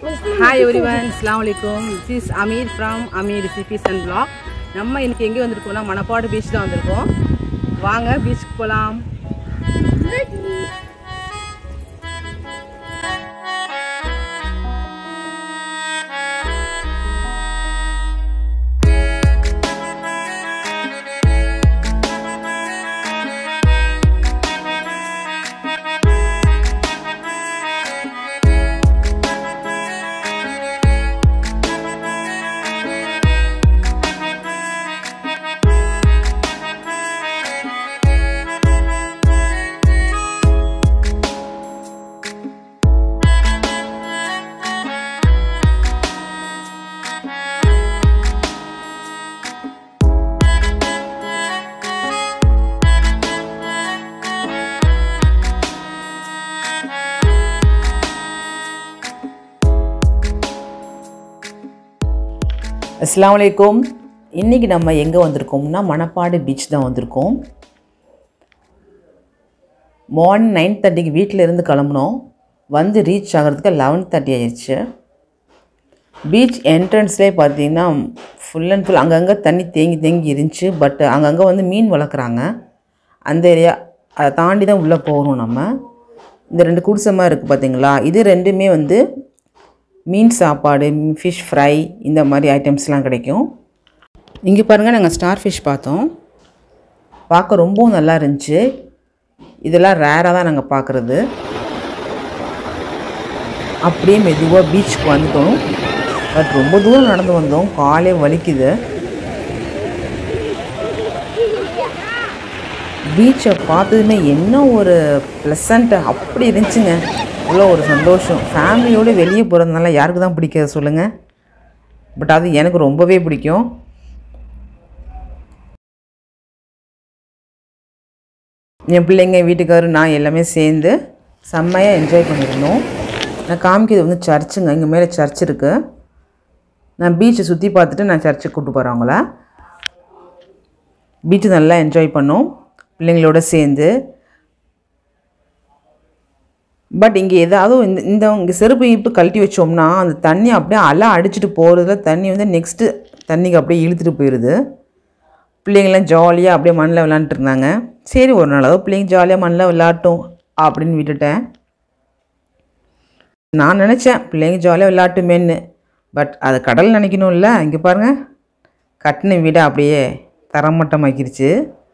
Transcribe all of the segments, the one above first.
Hi every everyone அஸ்லாம் வலைக்கும் this is Ameer from Ameer recipes and blog நம்ம இன்னைக்கு எங்கே வந்திருக்கோம்னா மணப்பாடு பீச் தான் வந்திருக்கோம் வாங்க பீச்சுக்கு போகலாம் அஸ்ஸலாமு அலைக்கும் இன்றைக்கி நம்ம எங்கே வந்திருக்கோம்னா மணப்பாடு பீச் தான் வந்திருக்கோம் மார்னிங் நைன் தேர்ட்டிக்கு வீட்டில் இருந்து கிளம்புனோம் வந்து ரீச் ஆகிறதுக்கு லெவன் தேர்ட்டி ஆயிடுச்சு பீச் என்ட்ரன்ஸ்லேயே பார்த்தீங்கன்னா ஃபுல் அண்ட் ஃபுல் அங்கங்கே தண்ணி தேங்கி தேங்கி இருந்துச்சு பட் அங்கங்கே வந்து மீன் வளர்க்குறாங்க அந்த ஏரியா அதை தாண்டி தான் உள்ளே போகணும் நம்ம இந்த ரெண்டு குடிசமாக இருக்குது பார்த்தீங்களா இது ரெண்டுமே வந்து மீன் சாப்பாடு ஃபிஷ் ஃப்ரை இந்த மாதிரி ஐட்டம்ஸ்லாம் கிடைக்கும் இங்கே பாருங்கள் நாங்கள் ஸ்டார் ஃபிஷ் பார்த்தோம் பார்க்க ரொம்பவும் நல்லா இருந்துச்சு இதெல்லாம் ரேராக தான் நாங்கள் பார்க்குறது அப்படியே மெதுவாக பீச்சுக்கு வந்துட்டோம் பட் ரொம்ப தூரம் நடந்து வந்தோம் காலே வலிக்குது பீச்சை பார்த்ததுமே என்ன ஒரு ப்ளசண்ட்டு அப்படி இருந்துச்சுங்க அவ்வளோ ஒரு சந்தோஷம் ஃபேமிலியோடு வெளியே போகிறதுனால யாருக்கு தான் பிடிக்காது சொல்லுங்கள் பட் அது எனக்கு ரொம்பவே பிடிக்கும் என் பிள்ளைங்க வீட்டுக்காரர் நான் எல்லாமே சேர்ந்து செம்மையாக என்ஜாய் பண்ணியிருந்தோம் நான் காமிக்கிறது வந்து சர்ச்சுங்க இங்கே மேலே சர்ச் இருக்குது நான் பீச்சை சுற்றி பார்த்துட்டு நான் சர்ச்சுக்கு கூப்பிட்டு போகிறேன் அவங்கள பீச்சு நல்லா என்ஜாய் பண்ணோம் பிள்ளைங்களோட சேர்ந்து பட் இங்கே ஏதாவது இந்த இந்த இங்கே செருப்பு இப்பு கழட்டி வச்சோம்னா அந்த தண்ணி அப்படியே அலை அடிச்சுட்டு போகிறதுல தண்ணி வந்து நெக்ஸ்ட்டு தண்ணிக்கு அப்படியே இழுத்துட்டு போயிடுது பிள்ளைங்களாம் ஜாலியாக அப்படியே மண்ணில் விளாண்டுட்டு இருந்தாங்க சரி ஒரு நாளாவது பிள்ளைங்க ஜாலியாக மண்ணில் விளாட்டும் அப்படின்னு விட்டுட்டேன் நான் நினச்சேன் பிள்ளைங்க ஜாலியாக விளாட்டுமேன்னு பட் அது கடல் நினைக்கணும்ல இங்கே பாருங்கள் கட்டின வீடை அப்படியே தரமட்டமாக்கிருச்சு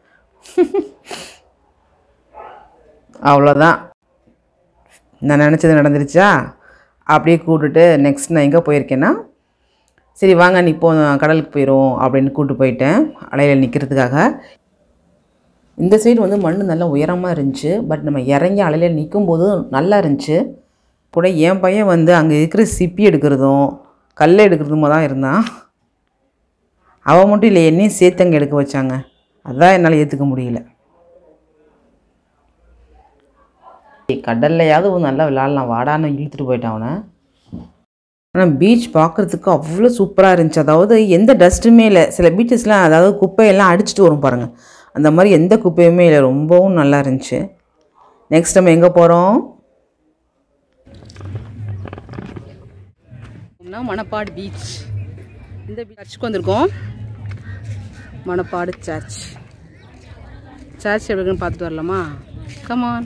அவ்வளோதான் நான் நினச்சது நடந்துருச்சா அப்படியே கூப்பிட்டுட்டு நெக்ஸ்ட் நான் எங்கே போயிருக்கேன்னா சரி வாங்க நீ போ கடலுக்கு போயிடும் அப்படின்னு கூப்பிட்டு போயிட்டேன் அலையில் நிற்கிறதுக்காக இந்த சைடு வந்து மண் நல்லா உயரமாக இருந்துச்சு பட் நம்ம இறங்கி அலையில் நிற்கும் போது நல்லா இருந்துச்சு கூட என் பையன் வந்து அங்கே இருக்கிற சிப்பி எடுக்கிறதும் கல் எடுக்கிறதுமா தான் இருந்தான் அவன் மட்டும் இல்லை என்னையும் சேர்த்து அங்கே எடுக்க வச்சாங்க அதான் என்னால் ஏற்றுக்க முடியல கடல்லையாவது நல்லா விளாட்லாம் வாடான்னு இழுத்துட்டு போயிட்டான் அவனை ஆனால் பீச் பார்க்குறதுக்கு அவ்வளோ சூப்பராக இருந்துச்சு அதாவது எந்த டஸ்ட்டுமே இல்லை சில பீச்சஸ்லாம் அதாவது குப்பையெல்லாம் அடிச்சுட்டு வரும் பாருங்கள் அந்த மாதிரி எந்த குப்பையுமே இல்லை ரொம்பவும் நல்லா இருந்துச்சு நெக்ஸ்ட் நம்ம எங்கே போகிறோம் மணப்பாடு பீச் இந்த சர்ச்சுக்கு வந்திருக்கோம் மணப்பாடு சர்ச் சர்ச் எப்படி இருக்குன்னு பார்த்துட்டு வரலாமா கமான்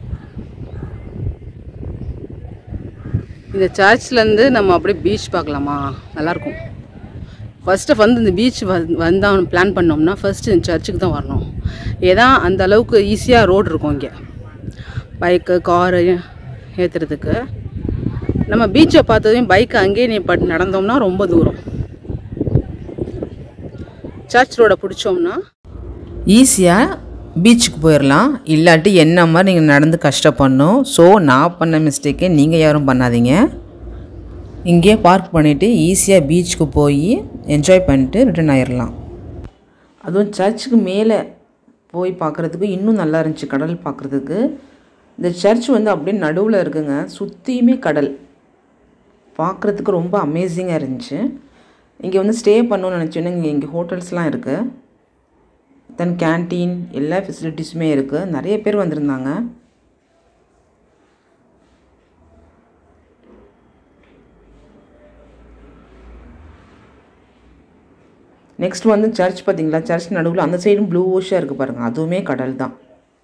இந்த சர்ச்லேருந்து நம்ம அப்படியே பீச் பார்க்கலாமா நல்லாயிருக்கும் ஃபஸ்ட்டு வந்து இந்த பீச் வந்தால் பிளான் பண்ணோம்னா ஃபஸ்ட்டு இந்த சர்ச்சுக்கு தான் வரணும் ஏன்னா அந்த அளவுக்கு ஈஸியாக ரோடு இருக்கும் இங்கே பைக்கு காரு ஏற்றுறதுக்கு நம்ம பீச்சை பார்த்ததையும் பைக்கை அங்கேயே நீ பட் நடந்தோம்னா ரொம்ப தூரம் சர்ச் ரோடை பிடிச்சோம்னா ஈஸியாக பீச்சுக்கு போயிடலாம் இல்லாட்டி என்ன மாதிரி நீங்கள் நடந்து கஷ்டப்படணும் ஸோ நான் பண்ண மிஸ்டேக்கே நீங்கள் யாரும் பண்ணாதீங்க இங்கேயே பார்க் பண்ணிவிட்டு ஈஸியாக பீச்சுக்கு போய் என்ஜாய் பண்ணிட்டு ரிட்டர்ன் ஆயிடலாம் அதுவும் சர்ச்சுக்கு மேலே போய் பார்க்குறதுக்கு இன்னும் நல்லா இருந்துச்சு கடல் பார்க்குறதுக்கு இந்த சர்ச் வந்து அப்படியே நடுவில் இருக்குங்க சுற்றியுமே கடல் பார்க்குறதுக்கு ரொம்ப அமேசிங்காக இருந்துச்சு இங்கே வந்து ஸ்டே பண்ணணும்னு நினச்சோன்னா இங்கே இங்கே ஹோட்டல்ஸ்லாம் இருக்குது தென் கேன்டீன் எல்லா ஃபெசிலிட்டிஸுமே இருக்குது நிறைய பேர் வந்திருந்தாங்க நெக்ஸ்ட் வந்து சர்ச் பார்த்தீங்களா சர்ச் நடுவில் அந்த சைடும் ப்ளூஷாக இருக்குது பாருங்கள் அதுவுமே கடல் தான்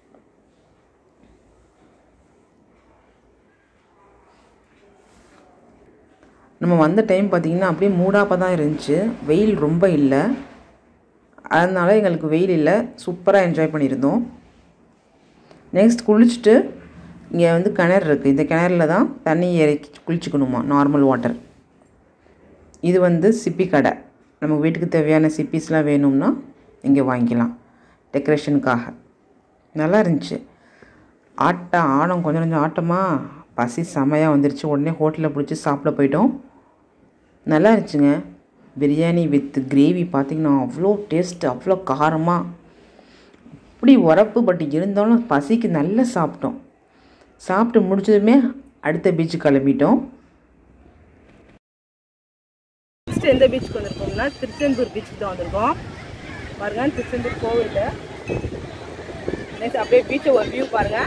நம்ம வந்த டைம் பார்த்திங்கன்னா அப்படியே மூடாப்பாக தான் இருந்துச்சு வெயில் ரொம்ப இல்லை அதனால எங்களுக்கு வெயில் இல்லை சூப்பராக என்ஜாய் பண்ணியிருந்தோம் நெக்ஸ்ட் குளிச்சுட்டு இங்கே வந்து கிணறு இருக்குது இந்த கிணறுல தான் தண்ணி இறக்கி குளிச்சுக்கணுமா நார்மல் வாட்டர் இது வந்து சிப்பி கடை நம்ம வீட்டுக்கு தேவையான சிப்பிஸ்லாம் வேணும்னா இங்கே வாங்கிக்கலாம் டெக்கரேஷனுக்காக நல்லா இருந்துச்சு ஆட்டம் ஆடம் கொஞ்சம் கொஞ்சம் ஆட்டமாக பசி செமையாக வந்துருச்சு உடனே ஹோட்டலில் பிடிச்சி சாப்பிட போயிட்டோம் நல்லா இருந்துச்சுங்க பிரியாணி வித் கிரேவி பார்த்திங்கன்னா அவ்வளோ டேஸ்ட் அவ்வளோ காரமாக அப்படி உரப்பு பட் இருந்தாலும் பசிக்கு நல்லா சாப்பிட்டோம் சாப்பிட்டு முடிச்சதுமே அடுத்த பீச்சு கிளம்பிட்டோம் நெக்ஸ்ட் எந்த பீச்சுக்கு வந்திருக்கோம்னா திருச்செந்தூர் பீச்சுக்கு தான் வந்திருக்கோம் பாருங்க திருச்செந்தூர் கோவில் நெக்ஸ்ட் அப்படியே பீச்சை ஒரு வியூ பாருங்க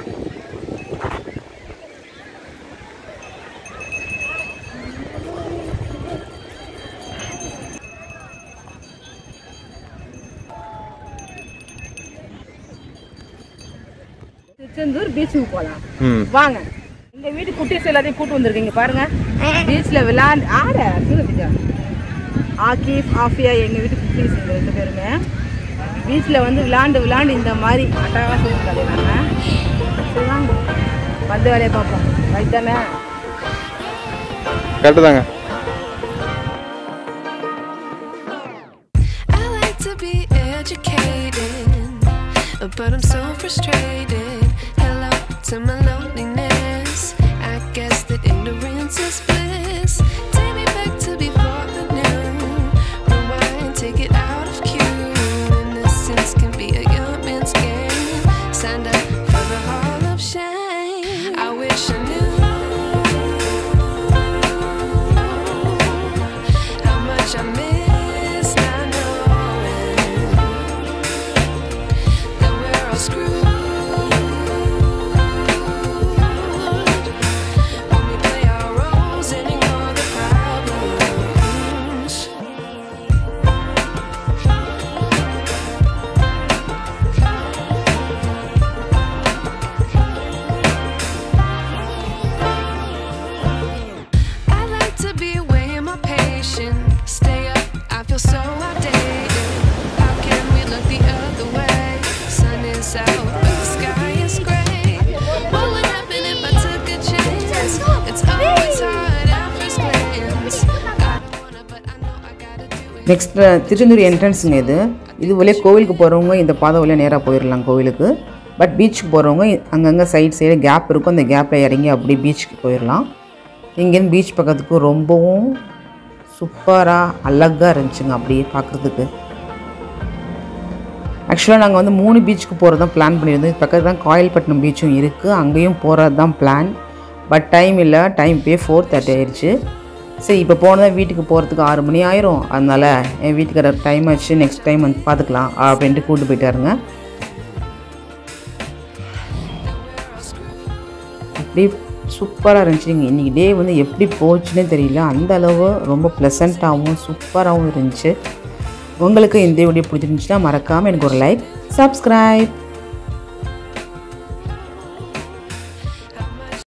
திருச்செந்தூர் பீச்சுக்கு போகலாம் ம் வாங்க இந்த வீட்டு குட்டீஸ் எல்லாத்தையும் கூட்டு வந்திருக்கீங்க பாருங்க பீச்சில் விளையாண்டு ஆட திருச்சிக்கா ஆக்கிஃப் ஆஃபியா எங்கள் வீட்டு குட்டீஸ் இந்த ரெண்டு பேருமே பீச்சில் வந்து விளாண்டு விளாண்டு இந்த மாதிரி அட்டகாசம் கலையினாங்க சரி வாங்க வந்து வேலையை பார்ப்போம் ரைட் தானே கரெக்டு தாங்க I like to be educated, but I'm so frustrated. Hello to my loneliness. I guess that ignorance is bliss. Take me back to before the new. Rewind, take it out of cue. Innocence can be a young man's game. Signed up for the hall of shame. I wish I knew. How much I miss not knowing that we're all screwed when we play our roles and ignore the problems. I like to be weighing my patience. Stay up, I feel so outdated. How can we look the other way? Sun is out, but the sky is gray. What would happen if I took a chance? It's always hard at first glance. I wanna, but I know I gotta do it. Next Tiruchendur என்ட்ரன்ஸுங்க இது இது வழியாக கோவிலுக்கு போகிறவங்க இந்த பாதை வழியாக நேராக போயிடலாம் கோவிலுக்கு பட் பீச்சுக்கு போகிறவங்க அங்கங்கே சைடு சைடு கேப் இருக்கும் அந்த கேப்பில் இறங்கி அப்படியே பீச்சுக்கு போயிடலாம் இங்கேருந்து பீச் பக்கத்துக்கு ரொம்பவும் சூப்பராக அழகாக இருந்துச்சுங்க அப்படியே பார்க்குறதுக்கு ஆக்சுவலாக நாங்கள் வந்து மூணு பீச்சுக்கு போகிறது தான் பிளான் பண்ணியிருந்தோம் இது பக்கத்தில் தான் காயல்பட்டினம் பீச்சும் இருக்குது அங்கேயும் போகிறது தான் பிளான் பட் டைம் இல்லை டைம் இப்போயே ஃபோர் தேர்ட்டி ஆயிடுச்சு சரி இப்போ போனதான் வீட்டுக்கு போகிறதுக்கு ஆறு மணி ஆயிரும் அதனால் என் வீட்டுக்காரர் டைம் ஆச்சு நெக்ஸ்ட் டைம் வந்து பார்த்துக்கலாம் அப்படின்ட்டு கூப்பிட்டு போயிட்டாருங்க அப்படியே சூப்பராக இருந்துச்சுங்க இன்றைக்கி டே வந்து எப்படி போச்சுன்னே தெரியல அந்த அளவு ரொம்ப ப்ளசண்ட்டாகவும் சூப்பராகவும் இருந்துச்சு உங்களுக்கு இந்த வீடியோ பிடிச்சிருந்துச்சுன்னா மறக்காமல் எனக்கு ஒரு லைக் சப்ஸ்கிரைப்